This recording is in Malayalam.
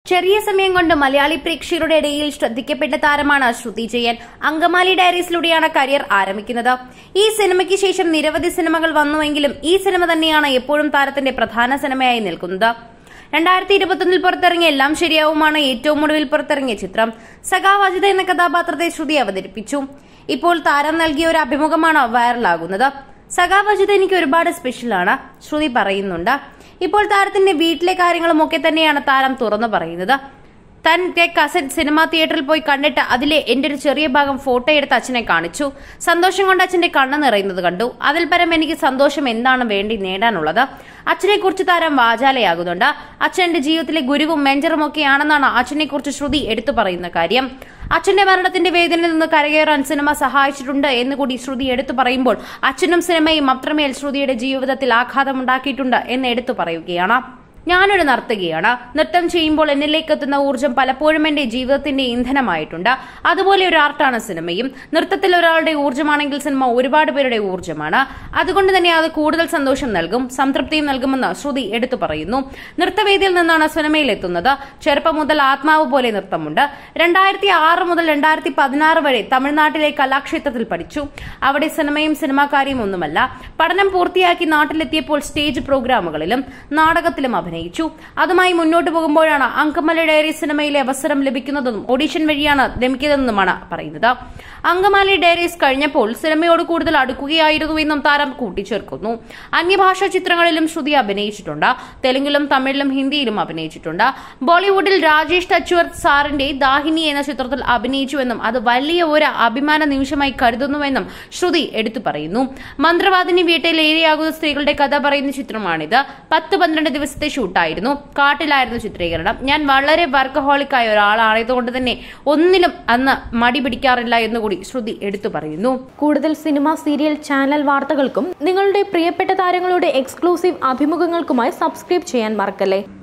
ചെറിയ സമയം കൊണ്ട് മലയാളി പ്രേക്ഷകരുടെ ഇടയിൽ ശ്രദ്ധിക്കപ്പെട്ട താരമാണ് ശ്രുതി ജയൻ അങ്കമാലി ഡയറീസിലൂടെയാണ് കരിയർ ആരംഭിക്കുന്നത് ഈ സിനിമയ്ക്ക് ശേഷം നിരവധി സിനിമകൾ വന്നുവെങ്കിലും ഈ സിനിമ തന്നെയാണ് എപ്പോഴും താരത്തിന്റെ പ്രധാന സിനിമയായി നിൽക്കുന്നത് രണ്ടായിരത്തി ഇരുപത്തൊന്നിൽ പുറത്തിറങ്ങിയ എല്ലാം ശരിയാവുമാണ് ഏറ്റവും ഒടുവിൽ പുറത്തിറങ്ങിയ ചിത്രം സഖാവ് അജിത എന്ന കഥാപാത്രത്തെ ശ്രുതി അവതരിപ്പിച്ചു ഇപ്പോൾ താരം നൽകിയ ഒരു അഭിമുഖമാണ് വൈറലാകുന്നത് സഖാവ് അജിത എനിക്ക് ഒരുപാട് സ്പെഷ്യലാണ് ശ്രുതി പറയുന്നുണ്ട് ഇപ്പോൾ താരത്തിന്റെ വീട്ടിലെ കാര്യങ്ങളും ഒക്കെ തന്നെയാണ് താരം തുറന്നു പറയുന്നത് തന്റെ കസൻ സിനിമാ തിയേറ്ററിൽ പോയി കണ്ടിട്ട് അതിലെ എന്റെ ഒരു ചെറിയ ഭാഗം ഫോട്ടോ എടുത്ത് അച്ഛനെ കാണിച്ചു സന്തോഷം കൊണ്ട് അച്ഛന്റെ കണ്ണ് നിറയുന്നത് കണ്ടു അതിൽ പരം എനിക്ക് സന്തോഷം എന്താണ് വേണ്ടി നേടാനുള്ളത് അച്ഛനെ കുറിച്ച് താരം വാചാലയാകുന്നുണ്ട് അച്ഛൻ എന്റെ ജീവിതത്തിലെ ഗുരുവും മെഞ്ചറും ഒക്കെയാണെന്നാണ് അച്ഛനെ കുറിച്ച് ശ്രുതി എടുത്തു പറയുന്ന കാര്യം അച്ഛന്റെ മരണത്തിന്റെ വേദനയിൽ നിന്ന് കരകയറാൻ സിനിമ സഹായിച്ചിട്ടുണ്ട് എന്ന് കൂടി ശ്രുതി എടുത്തു പറയുമ്പോൾ അച്ഛനും സിനിമയും അത്രമേൽ ശ്രുതിയുടെ ജീവിതത്തിൽ ആഘാതമുണ്ടാക്കിയിട്ടുണ്ട് എന്ന് എടുത്തു പറയുകയാണ് ഞാനൊരു നർത്തകിയാണ് നൃത്തം ചെയ്യുമ്പോൾ എന്നിലേക്ക് എത്തുന്ന ഊർജ്ജം പലപ്പോഴും എന്റെ ജീവിതത്തിന്റെ ഇന്ധനമായിട്ടുണ്ട് അതുപോലെ ഒരു ആർട്ടാണ് സിനിമയും നൃത്തത്തിൽ ഒരാളുടെ ഊർജ്ജമാണെങ്കിൽ സിനിമ ഒരുപാട് പേരുടെ ഊർജ്ജമാണ് അതുകൊണ്ട് തന്നെ അത് കൂടുതൽ സന്തോഷം നൽകും സംതൃപ്തിയും നൽകുമെന്ന് ശ്രുതി എടുത്തു പറയുന്നു നൃത്തവേദിയിൽ നിന്നാണ് സിനിമയിൽ എത്തുന്നത് ചെറുപ്പം മുതൽ ആത്മാവ് പോലെ നൃത്തമുണ്ട് രണ്ടായിരത്തി ആറ് മുതൽ രണ്ടായിരത്തി പതിനാറ് വരെ തമിഴ്നാട്ടിലെ കലാക്ഷേത്രത്തിൽ പഠിച്ചു അവിടെ സിനിമയും സിനിമാക്കാരിയും ഒന്നുമല്ല പഠനം പൂർത്തിയാക്കി നാട്ടിലെത്തിയപ്പോൾ സ്റ്റേജ് പ്രോഗ്രാമുകളിലും നാടകത്തിലും അഭിനയിച്ചു അതുമായി മുന്നോട്ട് പോകുമ്പോഴാണ് അങ്കമാലി ഡയറി സിനിമയിലെ അവസരം ലഭിക്കുന്നതെന്നും ഓഡിഷൻ വഴിയാണ് ലഭിക്കുന്നതെന്നുമാണ് പറയുന്നത് അങ്കമാലി ഡയറീസ് കഴിഞ്ഞപ്പോൾ സിനിമയോട് കൂടുതൽ അടുക്കുകയായിരുന്നു എന്നും താരം കൂട്ടിച്ചേർക്കുന്നു അന്യഭാഷാ ചിത്രങ്ങളിലും ശ്രുതി അഭിനയിച്ചിട്ടുണ്ട് തെലുങ്കിലും തമിഴിലും ഹിന്ദിയിലും അഭിനയിച്ചിട്ടുണ്ട് ബോളിവുഡിൽ രാജേഷ് തച്ചുവർത്ത് സാറിന്റെ ദാഹിനി എന്ന ചിത്രത്തിൽ അഭിനയിച്ചുവെന്നും അത് വലിയ ഒരു അഭിമാന നിമിഷമായി കരുതുന്നുവെന്നും ശ്രുതി എടുത്തു പറയുന്നു മന്ത്രവാദിനി വീട്ടിൽ ഏരിയാകുന്ന സ്ത്രീകളുടെ കഥ പറയുന്ന ചിത്രമാണിത് പത്ത് പന്ത്രണ്ട് ദിവസത്തെ ഷൂട്ടായിരുന്നു കാട്ടിലായിരുന്നു ചിത്രീകരണം ഞാൻ വളരെ വർക്കഹോളിക് ആയ ഒരാളായതുകൊണ്ട് തന്നെ ഒന്നിലും അന്ന് മടി പിടിക്കാറില്ല എന്നുകൂടി ശ്രുതി എടുത്തു പറയുന്നു കൂടുതൽ സിനിമ സീരിയൽ ചാനൽ വാർത്തകൾക്കും നിങ്ങളുടെ പ്രിയപ്പെട്ട താരങ്ങളുടെ എക്സ്ക്ലൂസീവ് അഭിമുഖങ്ങൾക്കുമായി സബ്സ്ക്രൈബ് ചെയ്യാൻ മറക്കല്ലേ